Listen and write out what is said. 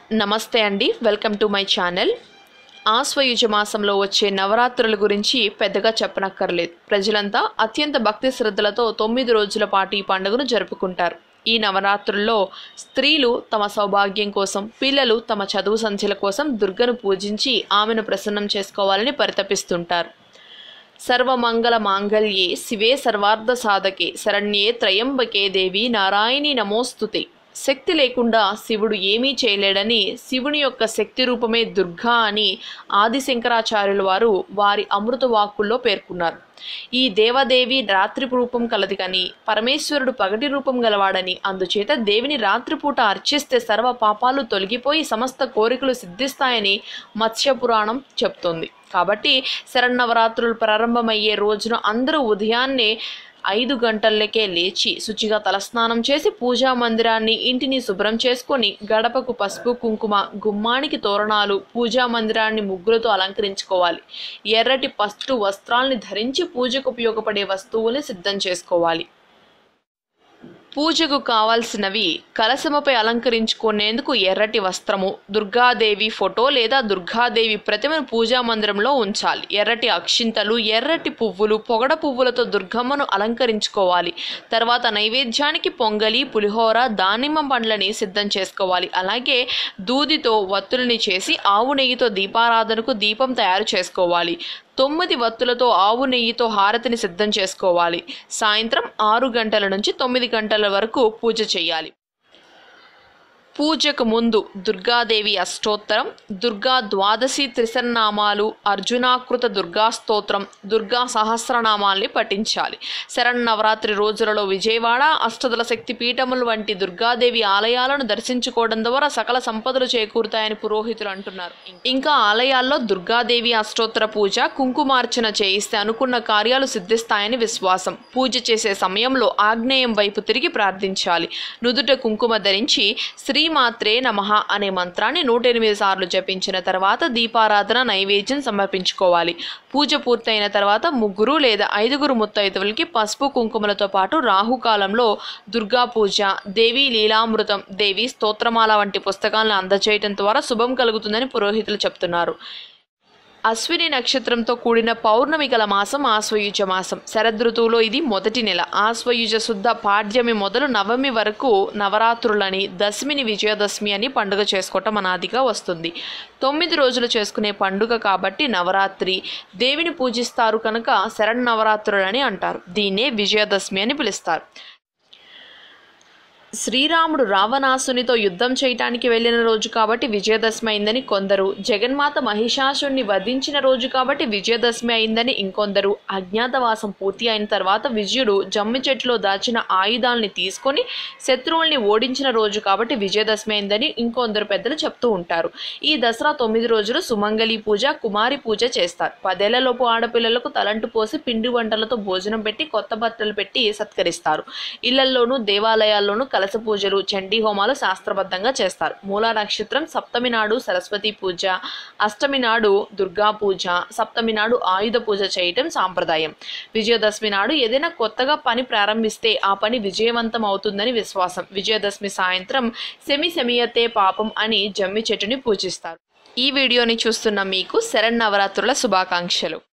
నమస్తే అండి welcome to my channel ఆశ్వయుజ మాసంలో వచ్చే నవరాత్రుల గురించి పెద్దగా చెప్పనక్కర్లేదు ప్రజలంతా అత్యంత భక్తి శ్రద్ధలతో తొమ్మిది రోజుల పాటు ఈ పండుగను జరుపుకుంటారు ఈ నవరాత్రుల్లో స్త్రీలు తమ సౌభాగ్యం కోసం పిల్లలు తమ చదువు సంధ్యల కోసం దుర్గను పూజించి ఆమెను ప్రసన్నం చేసుకోవాలని పరితపిస్తుంటారు సర్వమంగళ మాంగళ్యే శివే సర్వార్థ సాధకే శరణ్యే త్రయంబకే దేవి నారాయణి నమోస్తుతే శక్తి లేకుండా శివుడు ఏమీ చేయలేడని శివుని యొక్క శక్తి రూపమే దుర్గా అని ఆదిశంకరాచార్యుల వారు వారి అమృత వాక్కుల్లో పేర్కొన్నారు ఈ దేవదేవి రాత్రి రూపం కలది కానీ పరమేశ్వరుడు పగటి రూపం గలవాడని అందుచేత దేవిని రాత్రిపూట అర్చిస్తే సర్వ పాపాలు తొలగిపోయి సమస్త కోరికలు సిద్ధిస్తాయని మత్స్య పురాణం చెప్తోంది కాబట్టి శరన్నవరాత్రులు ప్రారంభమయ్యే రోజున అందరూ ఉదయాన్నే ఐదు గంటలకే లేచి శుచిగా తలస్నానం చేసి పూజా మందిరాన్ని ఇంటిని శుభ్రం చేసుకొని గడపకు పసుపు కుంకుమ గుమ్మానికి తోరణాలు పూజా మందిరాన్ని ముగ్గులతో అలంకరించుకోవాలి ఎర్రటి పట్టు వస్త్రాల్ని ధరించి పూజకు ఉపయోగపడే వస్తువుల్ని సిద్ధం చేసుకోవాలి పూజకు కావాల్సినవి కలశముపై అలంకరించుకునేందుకు ఎర్రటి వస్త్రము దుర్గాదేవి ఫోటో లేదా దుర్గాదేవి ప్రతిమను పూజా మందిరంలో ఉంచాలి ఎర్రటి అక్షింతలు ఎర్రటి పువ్వులు పొగడ పువ్వులతో దుర్గమ్మను అలంకరించుకోవాలి తర్వాత నైవేద్యానికి పొంగలి పులిహోర దానిమ్మ పండ్లని సిద్ధం చేసుకోవాలి అలాగే దూదితో వత్తుల్ని చేసి ఆవు నెయ్యితో దీపారాధనకు దీపం తయారు చేసుకోవాలి తొమ్మిది వత్తులతో ఆవు నెయ్యితో హారతిని సిద్ధం చేసుకోవాలి సాయంత్రం ఆరు గంటల నుంచి తొమ్మిది గంటల వరకు పూజ చేయాలి పూజకు ముందు దుర్గాదేవి అష్టోత్తరం దుర్గా ద్వాదశి త్రిసన్నామాలు అర్జునాకృత దుర్గా స్తోత్రం దుర్గా సహస్రనామాల్ని పఠించాలి శరన్నవరాత్రి రోజులలో విజయవాడ అష్టదల శక్తి పీఠములు వంటి దుర్గాదేవి ఆలయాలను దర్శించుకోవడం ద్వారా సకల సంపదలు చేకూరుతాయని పురోహితులు అంటున్నారు ఇంకా ఆలయాల్లో దుర్గాదేవి అష్టోత్తర పూజ కుంకుమార్చన చేయిస్తే అనుకున్న కార్యాలు సిద్ధిస్తాయని విశ్వాసం పూజ చేసే సమయంలో ఆగ్నేయం వైపు తిరిగి ప్రార్థించాలి నుదుట కుంకుమ ధరించి శ్రీమాత్రే నమః అనే మంత్రాన్ని నూట ఎనిమిది సార్లు జపించిన తర్వాత దీపారాధన నైవేద్యం సమర్పించుకోవాలి పూజ పూర్తయిన తర్వాత ముగ్గురు లేదా ఐదుగురు ముత్తైదువులకి పసుపు కుంకుమలతో పాటు రాహుకాలంలో దుర్గా పూజ దేవి లీలామృతం దేవి స్తోత్రమాల వంటి పుస్తకాలను అందజేయడం ద్వారా శుభం కలుగుతుందని పురోహితులు చెప్తున్నారు అశ్విని నక్షత్రంతో కూడిన పౌర్ణమి గల మాసం ఆశ్వయుజ మాసం శరదృతువులో ఇది మొదటి నెల ఆశ్వయుజ శుద్ధ పాడ్యమి మొదలు నవమి వరకు నవరాత్రులని దశమిని విజయదశమి అని పండుగ చేసుకోవటం అనాదిగా వస్తుంది తొమ్మిది రోజులు చేసుకునే పండుగ కాబట్టి నవరాత్రి దేవిని పూజిస్తారు కనుక శరన్నవరాత్రులని అంటారు దీన్నే విజయదశమి అని పిలుస్తారు శ్రీరాముడు రావణాసునితో యుద్ధం చేయటానికి వెళ్ళిన రోజు కాబట్టి విజయదశమి అయిందని కొందరు జగన్మాత మహిషాసుని వధించిన రోజు కాబట్టి విజయదశమి అయిందని ఇంకొందరు అజ్ఞాతవాసం పూర్తి అయిన తర్వాత విజయుడు జమ్మి చెట్టులో దాచిన ఆయుధాలని తీసుకొని శత్రువుల్ని ఓడించిన రోజు కాబట్టి విజయదశమి అయిందని ఇంకొందరు పెద్దలు చెప్తూ ఉంటారు ఈ దసరా తొమ్మిది రోజులు సుమంగళి పూజ కుమారి పూజ చేస్తారు పదేళ్లలోపు ఆడపిల్లలకు తలంటు పోసి పిండి వంటలతో భోజనం పెట్టి కొత్త బట్టలు పెట్టి సత్కరిస్తారు ఇళ్లల్లోనూ దేవాలయాల్లోనూ కలస పూజలు చండీ హోమాలు శాస్త్రబద్ధంగా చేస్తారు మూల నక్షత్రం సప్తమి నాడు సరస్వతి పూజ అష్టమి నాడు దుర్గా పూజ సప్తమి నాడు ఆయుధ పూజ చేయటం సాంప్రదాయం విజయదశమి నాడు ఏదైనా కొత్తగా పని ప్రారంభిస్తే ఆ పని విజయవంతం అవుతుందని విశ్వాసం విజయదశమి సాయంత్రం సెమి సెమియతే పాపం అని జమ్మి చెట్టుని పూజిస్తారు ఈ వీడియోని చూస్తున్న మీకు శరన్నవరాత్రుల శుభాకాంక్షలు